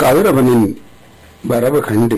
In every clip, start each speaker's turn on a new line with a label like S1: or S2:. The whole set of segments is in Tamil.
S1: கதிரவனின் வரவு கண்டு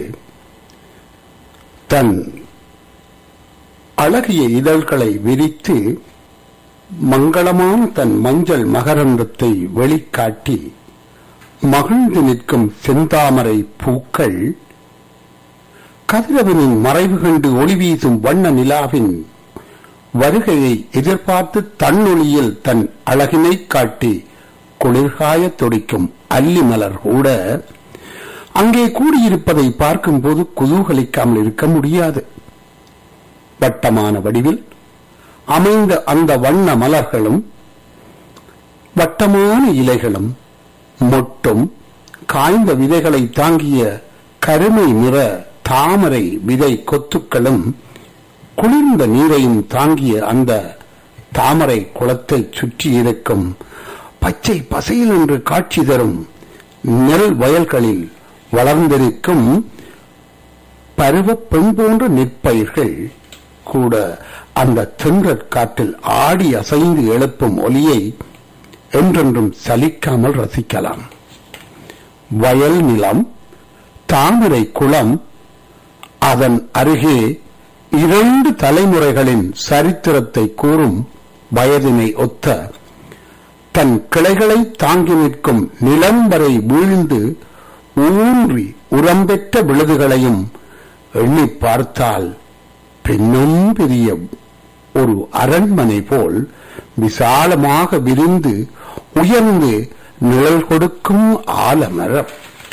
S1: தன் அழகிய இதழ்களை விரித்து மங்களமான தன் மஞ்சள் மகரந்தத்தை வெளிக்காட்டி மகிழ்ந்து நிற்கும் செந்தாமரை பூக்கள் கதிரவனின் மறைவு கண்டு ஒளி வீசும் வண்ண நிலாவின் வருகையை எதிர்பார்த்து தன்னொளியில் தன் அழகினை காட்டி குளிர்காய துடிக்கும் அல்லி மலர் கூட அங்கே கூடியிருப்பதை பார்க்கும்போது குதூகலிக்காமல் இருக்க முடியாது வட்டமான வடிவில் அமைந்த அந்த வண்ண மலர்களும் வட்டமான இலைகளும் மொட்டும் காய்ந்த விதைகளை தாங்கிய கருமை நிற தாமரை விதை கொத்துக்களும் குளிர்ந்த நீரையும் தாங்கிய அந்த தாமரை குளத்தை சுற்றி இருக்கும் பச்சை பசையில் என்று காட்சி தரும் நெல் வயல்களில் வளர்ந்திருக்கும் பருவ பெண் போன்ற நெற்பயிர்கள் கூட அந்த தென்றற் காற்றில் ஆடி அசைந்து எழுப்பும் ஒலியை என்றென்றும் சலிக்காமல் ரசிக்கலாம் வயல் நிலம் தாமரை குளம் அதன் அருகே இரண்டு தலைமுறைகளின் சரித்திரத்தை கூறும் வயதினை ஒத்த தன் கிளைகளை தாங்கி நிற்கும் நிலம் வரை வீழ்ந்து ஊன்றி உரம்பெற்ற விழுதுகளையும் எண்ணி பார்த்தால் பின்னும் பெரிய ஒரு அரண்மனை போல் விசாலமாக விரிந்து உயர்ந்து நிழல் கொடுக்கும் ஆலமரம்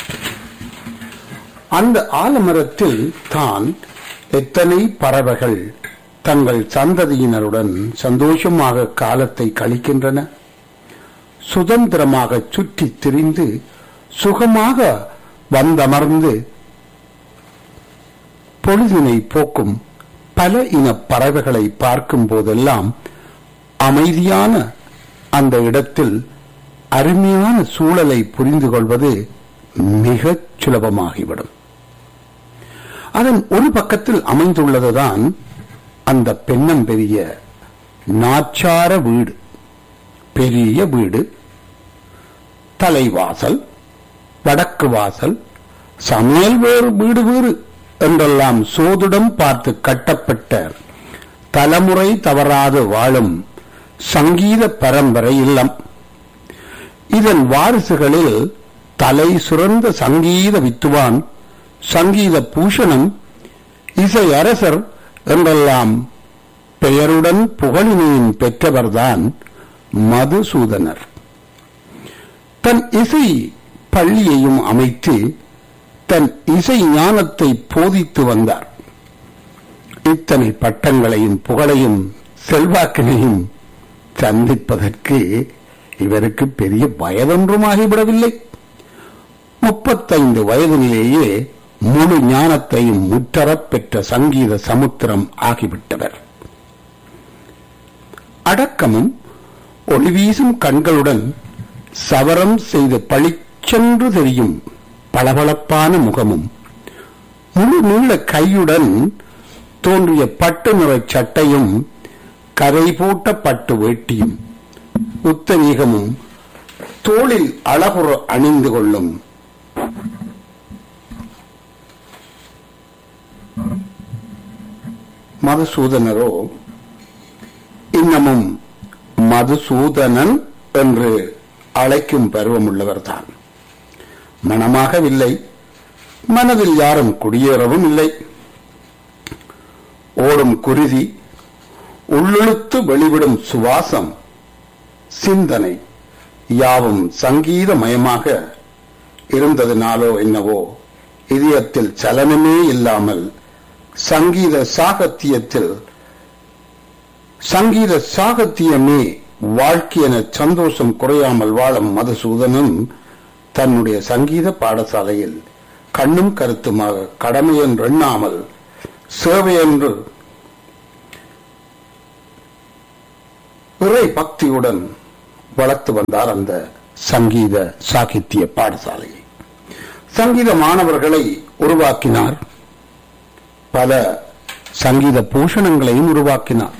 S1: அந்த ஆலமரத்தில் தான் எத்தனை பறவைகள் தங்கள் சந்ததியினருடன் சந்தோஷமாக காலத்தை கழிக்கின்றன சுதந்திரமாக சுற்றித் திரிந்து சுகமாக வந்தமர்ந்து பொழுதினை போக்கும் பல இன பறவைகளை பார்க்கும் போதெல்லாம் அமைதியான அந்த இடத்தில் அருமையான சூழலை புரிந்து கொள்வது மிகச் சுலபமாகிவிடும் அதன் ஒரு பக்கத்தில் அமைந்துள்ளதுதான் அந்த பெண்ணம் பெரிய நாச்சார வீடு பெரிய வீடு தலைவாசல் வடக்கு வாசல் சமையல் வேறு வீடு வேறு என்றெல்லாம் சோதுடம் பார்த்து கட்டப்பட்ட தலைமுறை தவறாது வாழும் சங்கீத பரம்பரை இல்லம் இதன் வாரிசுகளில் தலை சுரந்த சங்கீத வித்துவான் சங்கீத பூஷணம் இசை அரசர் என்றெல்லாம் பெயருடன் புகழினையும் பெற்றவர்தான் மதுசூதனர் தன் இசை பள்ளியையும் அமைத்து தன் இசை ஞானத்தை போதித்து வந்தார் இத்தனை பட்டங்களையும் புகழையும் செல்வாக்கினையும் சந்திப்பதற்கு இவருக்கு பெரிய வயதொன்றுமாகிவிடவில்லை முப்பத்தைந்து வயதிலேயே முழு ஞானத்தையும் முற்றரப் பெற்ற சங்கீத சமுத்திரம் ஆகிவிட்டவர் அடக்கமும் ஒளிவீசும் கண்களுடன் சவரம் செய்து பளிச்சென்று தெரியும் பளபளப்பான முகமும் முழு நீள கையுடன் தோன்றிய பட்டு நிற சட்டையும் கரை போட்ட பட்டு வேட்டியும் உத்தரீகமும் தோளில் அழகுற அணிந்து கொள்ளும் மதுசூதனரோ இன்னமும் மதுசூதனன் என்று அழைக்கும் பருவமுள்ளவர்தான் மனமாகவில்லை மனதில் யாரும் குடியேறவும் இல்லை ஓடும் குருதி உள்ளிழுத்து வெளிவிடும் சுவாசம் சிந்தனை யாவும் சங்கீதமயமாக இருந்ததினாலோ என்னவோ இதயத்தில் சலனமே இல்லாமல் சங்கீத சாகத்தியத்தில் சங்கீத சாகத்தியமே வாழ்க்கையென சந்தோஷம் குறையாமல் வாழும் மதுசூதனும் தன்னுடைய சங்கீத பாடசாலையில் கண்ணும் கருத்துமாக கடமை என்று எண்ணாமல் சேவை என்று இறை பக்தியுடன் வளர்த்து வந்தார் அந்த சங்கீத சாகித்ய பாடசாலையை சங்கீத மாணவர்களை உருவாக்கினார் பல சங்கீத பூஷணங்களையும் உருவாக்கினார்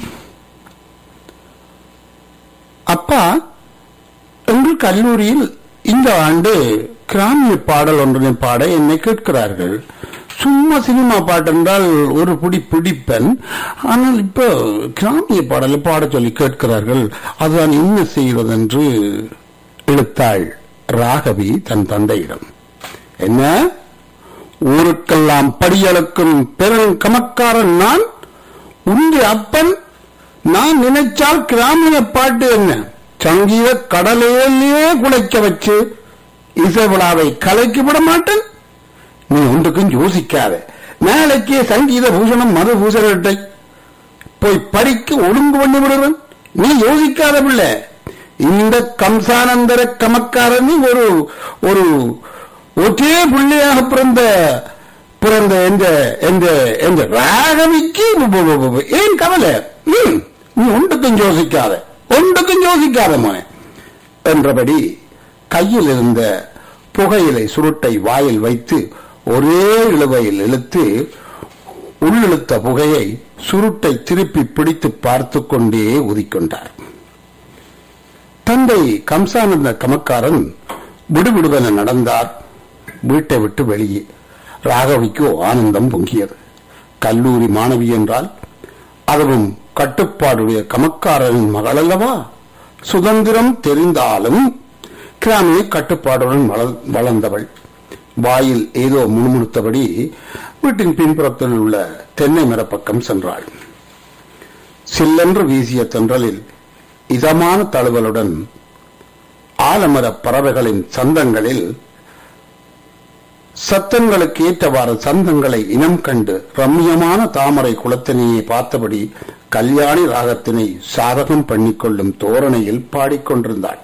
S1: அப்பா எங்கள் கல்லூரியில் இந்த ஆண்டு கிராமிய பாடல் ஒன்றினை பாட என்னை கேட்கிறார்கள் சும்மா சினிமா பாட்டு என்றால் ஒரு பிடி பிடிப்பன் ஆனால் இப்ப கிராமிய பாடலை பாட சொல்லி கேட்கிறார்கள் அதுதான் என்ன செய்வது என்று இழுத்தாள் ராகவி தன் தந்தையிடம் என்ன ஊருக்கெல்லாம் படியளக்கும் பெரும் கமக்காரன் நான் உன்னுடைய அப்பன் நான் நினைச்சால் கிராமிய பாட்டு என்ன சங்கீத கடலையிலேயே குலைக்க வச்சு இசை விழாவை கலைக்கு விட மாட்டேன் நீ ஒன்றுக்கும் யோசிக்காத நாளைக்கே சங்கீத பூஷணம் மது பூஷணத்தை போய் படிக்க ஒழுங்கு பண்ணி விடுறேன் நீ யோசிக்காத பிள்ளை இந்த கம்சானந்தர கமக்காரனி ஒரு ஒரு ஒற்றே பிள்ளையாக பிறந்த பிறந்த எந்த எந்த எந்த ராகவிக்கு ஏன் கவலை ம், நீ ஒன்றுக்கும் யோசிக்காத ஒன்றுக்கும் யோசிக்காத மோனே என்றபடி கையில் இருந்த புகையிலை சுருட்டை வாயில் வைத்து ஒரே இழுவையில் இழுத்து உள்ளிழுத்த புகையை சுருட்டை திருப்பி பிடித்து பார்த்து கொண்டே ஊதிக்கொண்டார் தந்தை கம்சானந்த கமக்காரன் விடுவிடுவென நடந்தார் வீட்டை விட்டு வெளியே ராகவிக்கு ஆனந்தம் பொங்கியது கல்லூரி மாணவி என்றால் அதுவும் கட்டுப்பாடுடைய கமக்காரனின் மகள் அல்லவா சுதந்திரம் தெரிந்தாலும் கிராமிய கட்டுப்பாடுடன் வள- வளர்ந்தவள் வாயில் ஏதோ முணுமுணுத்தபடி வீட்டின் பின்புறத்தில் உள்ள தென்னை மரப்பக்கம் சென்றாள் சில்லென்று வீசிய தென்றலில் இதமான தழுவலுடன் ஆலமர பறவைகளின் சந்தங்களில் சத்தங்களுக்கு ஏற்றவாறு சந்தங்களை இனம் கண்டு ரம்மியமான தாமரை குளத்தினையே பார்த்தபடி கல்யாணி ராகத்தினை சாதகம் பண்ணிக்கொள்ளும் தோரணையில் பாடிக்கொண்டிருந்தாள்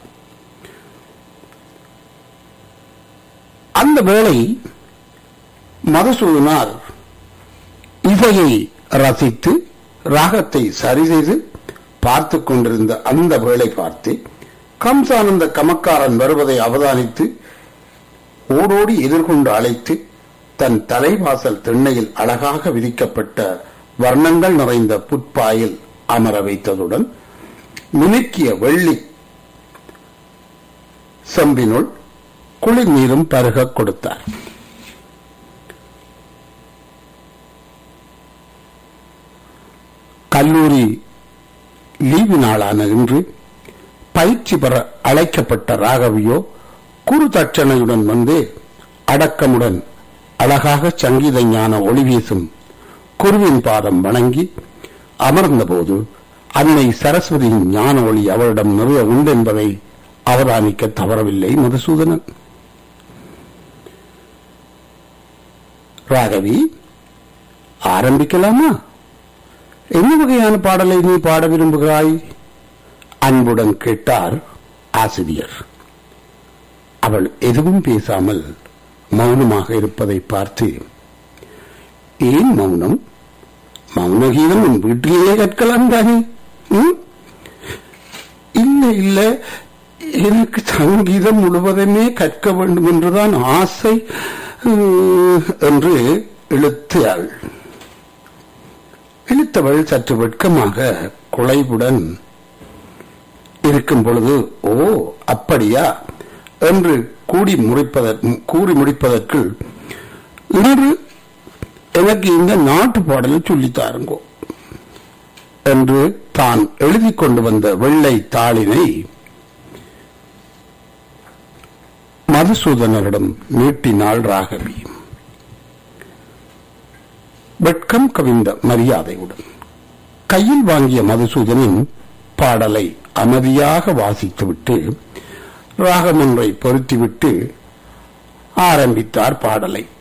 S1: அந்த வேளை மதுசூதனார் இசையை ரசித்து ராகத்தை சரி செய்து பார்த்து கொண்டிருந்த அந்த வேளை பார்த்து கம்சானந்த கமக்காரன் வருவதை அவதானித்து ஓடோடி எதிர்கொண்டு அழைத்து தன் தலைவாசல் திண்ணையில் அழகாக விரிக்கப்பட்ட வர்ணங்கள் நிறைந்த புட்பாயில் அமர வைத்ததுடன் மினுக்கிய வெள்ளி செம்பினுள் குளிர் நீரும் பருகக் கொடுத்தார் கல்லூரி லீவு நாளான இன்று பயிற்சி பெற அழைக்கப்பட்ட ராகவியோ குரு தட்சணையுடன் வந்து அடக்கமுடன் அழகாக சங்கீத ஞான ஒளி வீசும் குருவின் பாதம் வணங்கி அமர்ந்தபோது அன்னை சரஸ்வதியின் ஞான ஒளி அவரிடம் நிறைய உண்டு என்பதை அவதானிக்க தவறவில்லை மதுசூதனன் ராகவி ஆரம்பிக்கலாமா என்ன வகையான பாடலை நீ பாட விரும்புகிறாய் அன்புடன் கேட்டார் ஆசிரியர் அவள் எதுவும் பேசாமல் மௌனமாக இருப்பதை பார்த்து ஏன் மௌனம் மௌன கீதம் உன் வீட்டிலேயே கற்கலாம் தானே ம்? இல்ல இல்ல எனக்கு சங்கீதம் முழுவதுமே கற்க வேண்டும் என்றுதான் ஆசை உம், என்று இழுத்தாள் இழுத்தவள் சற்று வெட்கமாக குலைவுடன் இருக்கும் பொழுது ஓ அப்படியா என்று கூடி முடிப்பதற்கு கூறி முடிப்பதற்கு இன்று எனக்கு இந்த நாட்டு பாடலை சொல்லித் தாருங்கோ என்று தான் எழுதி கொண்டு வந்த வெள்ளை தாளினை மதுசூதனரிடம் நீட்டினாள் ராகவி வெட்கம் கவிந்த மரியாதையுடன் கையில் வாங்கிய மதுசூதனின் பாடலை அமைதியாக வாசித்துவிட்டு ராகம் ஒன்றை பொருத்திவிட்டு ஆரம்பித்தார் பாடலை